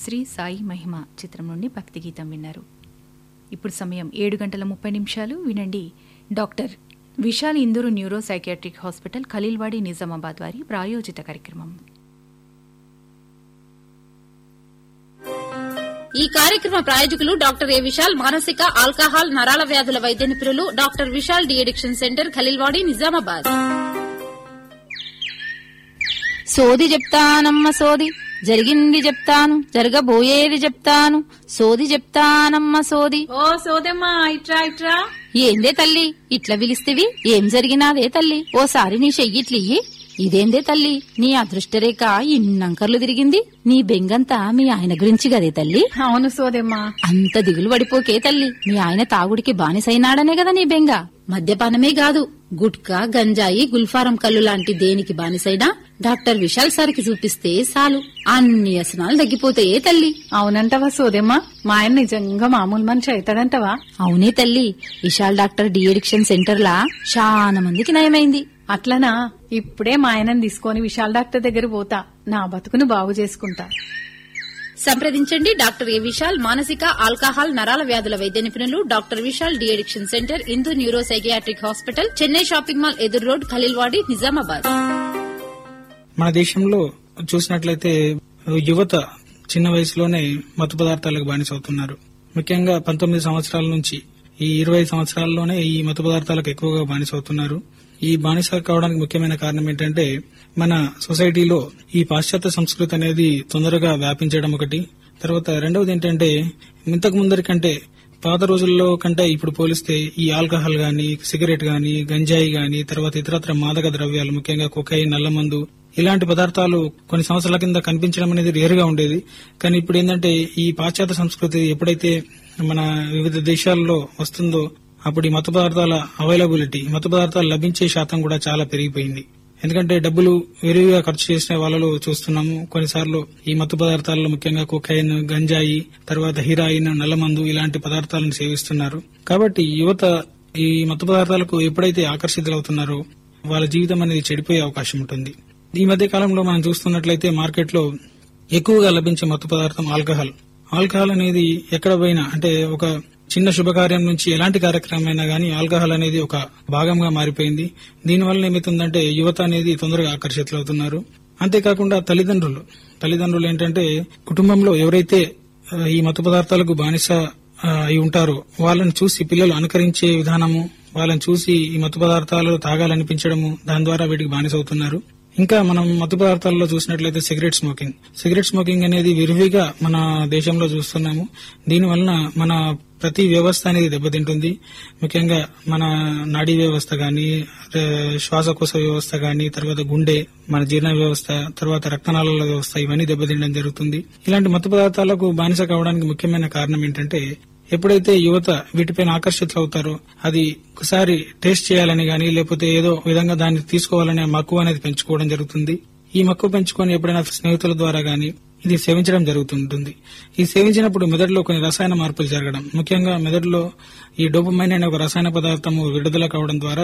శ్రీ సాయి మహిమ చిత్రం నుండి భక్తి గీతం విన్నారు ఇప్పుడు సమయం ఏడు గంటల ముప్పై నిమిషాలు వినండి doctor Vishal Indur neuro psychiatric hospital Khaleelwadi Nizamabad వారి ప్రాయోజిత కార్యక్రమం ఈ కార్యక్రమ ప్రాయోజకులు డాక్టర్ ఏ విశాల్ మానసిక ఆల్కహాల్ నరాల వ్యాధుల వైద్య నిపుణులు doctor Vishal de addiction centre Khaleelwadi Nizamabad సోది చెప్తానమ్మ సోది జరిగింది చెప్తాను జరగబోయేది చెప్తాను సోది చెప్తానమ్మ సోది ఓ సోదమ్మా ఇట్రా ఇట్రా ఏందే తల్లి ఇట్లా పిలిస్తేవి ఏం జరిగినాదే తల్లి ఓసారి నీ చెయ్యిట్లియ్యి ఇదేందే తల్లి నీ అదృష్టరేఖ ఇన్నంకర్లు తిరిగింది నీ బెంగంతా మీ ఆయన గురించి గదే తల్లి అవును సోదమ్మా అంత దిగులు పడిపోకే తల్లి మీ ఆయన తాగుడికి బానిసైనాడనే కదా నీ బెంగ మద్యపానమే కాదు గుట్కా గంజాయి గుల్ఫారం కళ్ళు లాంటి దేనికి బానిసైనా డాక్టర్ విశాల్ సార్కి చూపిస్తే చాలు అన్ని వ్యసనాలు తగ్గిపోతాయే తల్లి అవునంటవా సోదమ్మా మా ఆయన నిజంగా మామూలు మనిషి అవుతాడంటవా అవునే తల్లి Vishal doctor de addiction centre లా చాలా మందికి నయమైంది అట్లనా ఇప్పుడే మా ఆయనని తీసుకొని విశాల్ డాక్టర్ దగ్గర పోతా నా బతుకును బాగు చేసుకుంటా సంప్రదించండి డాక్టర్ ఏ విశాల్ మానసిక ఆల్కహాల్ నరాల వ్యాధుల వైద్య నిపుణులు doctor Vishal de addiction centre Indu neuro psychiatric hospital Chennai shopping mall ఎదురు రోడ్ ఖలీల్వాడి నిజామాబాద్ మన దేశంలో చూసినట్లయితే యువత చిన్న వయసులోనే మత్తు పదార్థాలకు బానిసవుతున్నారు ముఖ్యంగా పంతొమ్మిది సంవత్సరాల నుంచి ఈ ఇరవై సంవత్సరాల్లోనే ఈ మత్తు పదార్థాలకు ఎక్కువగా బానిసవుతున్నారు ఈ బానిస కావడానికి ముఖ్యమైన కారణం ఏంటంటే మన సొసైటీలో ఈ పాశ్చాత్య సంస్కృతి అనేది తొందరగా వ్యాపించడం ఒకటి తర్వాత రెండవది ఏంటంటే ఇంతకు ముందరి కంటే పాత రోజుల్లో కంటే ఇప్పుడు పోలిస్తే ఈ ఆల్కహాల్ గాని సిగరెట్ గాని గంజాయి గాని తర్వాత ఇతరత్ర మాదక ద్రవ్యాలు ముఖ్యంగా కొకైన్ నల్లమందు ఇలాంటి పదార్థాలు కొన్ని సంవత్సరాల కింద కనిపించడం అనేది రేరుగా ఉండేది కానీ ఇప్పుడు ఏంటంటే ఈ పాశ్చాత్య సంస్కృతి ఎప్పుడైతే మన వివిధ దేశాల్లో వస్తుందో అప్పుడు ఈ మత్తు పదార్థాల అవైలబిలిటీ మత్తు పదార్థాలు లభించే శాతం కూడా చాలా పెరిగిపోయింది ఎందుకంటే డబ్బులు విరివిగా ఖర్చు చేసిన వాళ్ళలో చూస్తున్నాము కొన్నిసార్లు ఈ మత్తు పదార్థాలలో ముఖ్యంగా కొకైన్ గంజాయి తర్వాత హిరాయిన్ నల్లమందు ఇలాంటి పదార్థాలను సేవిస్తున్నారు కాబట్టి యువత ఈ మత్తు పదార్థాలకు ఎప్పుడైతే ఆకర్షితులవుతున్నారో వాళ్ళ జీవితం అనేది చెడిపోయే అవకాశం ఉంటుంది ఈ మధ్య కాలంలో మనం చూస్తున్నట్లయితే మార్కెట్లో ఎక్కువగా లభించే మత్తు పదార్థం ఆల్కహాల్ ఆల్కహాల్ అనేది ఎక్కడ పోయినా అంటే ఒక చిన్న శుభకార్యం నుంచి ఎలాంటి కార్యక్రమం అయినా గానీ ఆల్కహాల్ అనేది ఒక భాగంగా మారిపోయింది దీనివల్ల ఏమవుతుందంటే యువత అనేది తొందరగా ఆకర్షితులవుతున్నారు అంతేకాకుండా తల్లిదండ్రులు తల్లిదండ్రులు ఏంటంటే కుటుంబంలో ఎవరైతే ఆ, ఈ మత్తు పదార్థాలకు బానిస ఆ, అయి ఉంటారో వాళ్ళని చూసి పిల్లలు అనుకరించే విధానము వాళ్ళని చూసి ఈ మత్తు పదార్థాలు తాగాలనిపించడము దాని ద్వారా వీటికి బానిస అవుతున్నారు ఇంకా మనం మత్తు పదార్థాల్లో చూసినట్లయితే సిగరెట్ స్మోకింగ్ సిగరెట్ స్మోకింగ్ అనేది విరివిగా మన దేశంలో చూస్తున్నాము దీని వలన మన ప్రతి వ్యవస్థ అనేది దెబ్బతింటుంది ముఖ్యంగా మన నాడీ వ్యవస్థ గాని ఆ, శ్వాసకోశ వ్యవస్థ గాని తర్వాత గుండె మన జీర్ణ వ్యవస్థ తర్వాత రక్తనాళాల వ్యవస్థ ఇవన్నీ దెబ్బతినడం జరుగుతుంది ఇలాంటి మత్తు పదార్థాలకు బానిస కావడానికి ముఖ్యమైన కారణం ఏంటంటే ఎప్పుడైతే యువత వీటిపైన ఆకర్షితులు అవుతారో అది ఒకసారి టేస్ట్ చేయాలని గానీ లేకపోతే ఏదో విధంగా దాన్ని తీసుకోవాలనే మక్కువ అనేది పెంచుకోవడం జరుగుతుంది ఈ మక్కువ పెంచుకొని ఎప్పుడైనా స్నేహితుల ద్వారా గానీ ఇది సేవించడం జరుగుతుంటుంది ఈ సేవించినప్పుడు మెదడులో కొన్ని రసాయన మార్పులు జరగడం ముఖ్యంగా మెదడులో ఈ డోపమైన్ అనే ఒక రసాయన పదార్థము విడుదల కావడం ద్వారా